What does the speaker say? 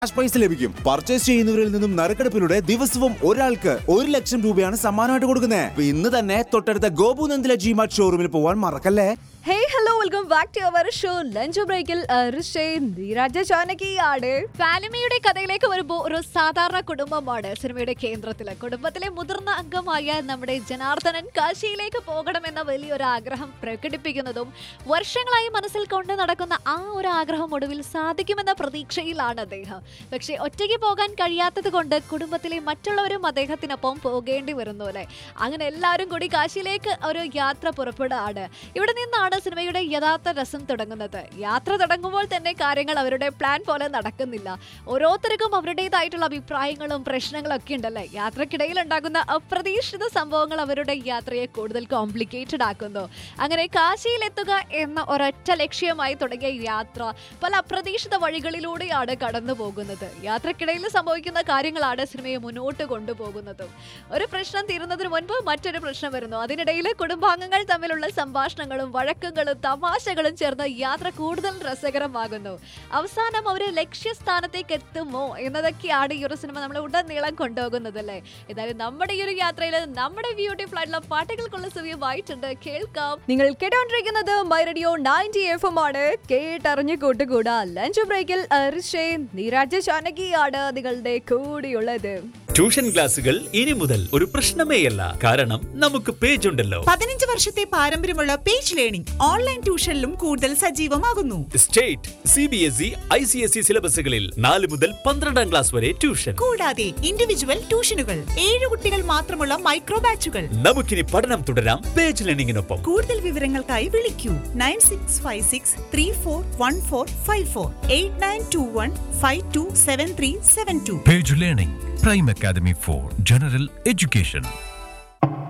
Cash prize ലഭിക്കും purchase ചെയ്യുന്നവരിൽ നിന്നും നറുക്കെടുപ്പിലൂടെ ദിവസവും ഒരാൾക്ക് ഒരു ലക്ഷം രൂപയാണ് സമ്മാനമായിട്ട് കൊടുക്കുന്നത് അപ്പൊ ഇന്ന് തന്നെ തൊട്ടടുത്ത ഗോപു നന്ദില ജിമാർട്ട് ഷോറൂമിൽ പോവാൻ മറക്കല്ലേ hey hello welcome back to our show lunch ബ്രേക്കിൽ നീരാജ ചാനകിയാണ് ഫാലിമിയുടെ കഥയിലേക്ക് വരുമ്പോൾ ഒരു സാധാരണ കുടുംബമാണ് സിനിമയുടെ കേന്ദ്രത്തില് കുടുംബത്തിലെ മുതിർന്ന അംഗമായ നമ്മുടെ ജനാർദ്ദനൻ കാശിയിലേക്ക് പോകണമെന്ന വലിയൊരു ആഗ്രഹം പ്രകടിപ്പിക്കുന്നതും വർഷങ്ങളായി മനസ്സിൽ കൊണ്ട് നടക്കുന്ന ആ ഒരു ആഗ്രഹം ഒടുവിൽ സാധിക്കുമെന്ന പ്രതീക്ഷയിലാണ് അദ്ദേഹം പക്ഷേ ഒറ്റയ്ക്ക് പോകാൻ കഴിയാത്തത് കൊണ്ട് കുടുംബത്തിലെ മറ്റുള്ളവരും അദ്ദേഹത്തിനൊപ്പം പോകേണ്ടി വരുന്നു അല്ലേ അങ്ങനെ എല്ലാവരും കൂടി കാശിയിലേക്ക് ഒരു യാത്ര പുറപ്പെടുകയാണ് ഇവിടെ നിന്നാണ് സിനിമയുടെ യഥാർത്ഥ രസം തുടങ്ങുന്നത് യാത്ര തുടങ്ങുമ്പോൾ തന്നെ കാര്യങ്ങൾ അവരുടെ പ്ലാൻ പോലെ നടക്കുന്നില്ല ഓരോരുത്തർക്കും അവരുടേതായിട്ടുള്ള അഭിപ്രായങ്ങളും പ്രശ്നങ്ങളും ഒക്കെ ഉണ്ടല്ലേ യാത്രക്കിടയിൽ ഉണ്ടാകുന്ന അപ്രതീക്ഷിത സംഭവങ്ങൾ അവരുടെ യാത്രയെ കൂടുതൽ കോംപ്ലിക്കേറ്റഡ് ആക്കുന്നു അങ്ങനെ കാശിയിലെത്തുക എന്ന ഒരൊറ്റ ലക്ഷ്യമായി തുടങ്ങിയ യാത്ര പല അപ്രതീക്ഷിത വഴികളിലൂടെയാണ് കടന്നു പോകുന്നത് യാത്രക്കിടയിൽ സംഭവിക്കുന്ന കാര്യങ്ങളാണ് സിനിമയെ മുന്നോട്ട് കൊണ്ടുപോകുന്നതും ഒരു പ്രശ്നം തീരുന്നതിന് മുൻപ് മറ്റൊരു പ്രശ്നം വരുന്നു അതിനിടയിൽ കുടുംബാംഗങ്ങൾ തമ്മിലുള്ള സംഭാഷണങ്ങളും വഴക്കങ്ങളും തമാശകളും ചേർന്ന് യാത്ര കൂടുതൽ രസകരമാകുന്നു അവസാനം അവർ ലക്ഷ്യസ്ഥാനത്തേക്ക് എത്തുമോ എന്നതൊക്കെയാണ് ഈ ഒരു സിനിമ നമ്മൾ ഉടനീളം കൊണ്ടുപോകുന്നത് അല്ലേ ഏതായാലും നമ്മുടെ ഈ ഒരു യാത്രയിൽ നമ്മുടെ ബ്യൂട്ടിഫുൾ ആയിട്ടുള്ള പാട്ടുകൾക്കുള്ള സമയമായിട്ടുണ്ട് കേൾക്കാം നിങ്ങൾ കേട്ടോണ്ടിരിക്കുന്നത് my radio ninety F M ആണ് കേട്ടറിഞ്ഞു കൂട്ടുകൂടാ ലഞ്ച് ബ്രേക്കിൽ അരിഷേൻ നീരാജ ചാനകിയാണ് നിങ്ങളുടെ കൂടിയുള്ളത് ട്യൂഷൻ ക്ലാസുകൾ ഇനി മുതൽ ഒരു പ്രശ്നമേയല്ല കാരണം നമുക്ക് പേജ് ഉണ്ടല്ലോ പതിനഞ്ച് വർഷത്തെ പാരമ്പര്യമുള്ള പേജ് ലേണിംഗ് ഓൺലൈൻ ട്യൂഷനിലും കൂടുതൽ സജീവമാകുന്നു state C B S E I C S E സിലബസുകളിൽ നാല് മുതൽ പന്ത്രണ്ടാം ക്ലാസ് വരെ ട്യൂഷൻ കൂടാതെ ഇൻഡിവിജ്വൽ ട്യൂഷനുകൾ ഏഴ് കുട്ടികൾ മാത്രമുള്ള മൈക്രോ ബാച്ചുകൾ നമുക്കിനി പഠനം തുടരാം പേജ് ലേണിംഗിനൊപ്പം കൂടുതൽ വിവരങ്ങൾക്കായി വിളിക്കൂ nine six five six three four one four five four eight nine two one five two seven three seven two Page Learning, Prime Academy for General Education.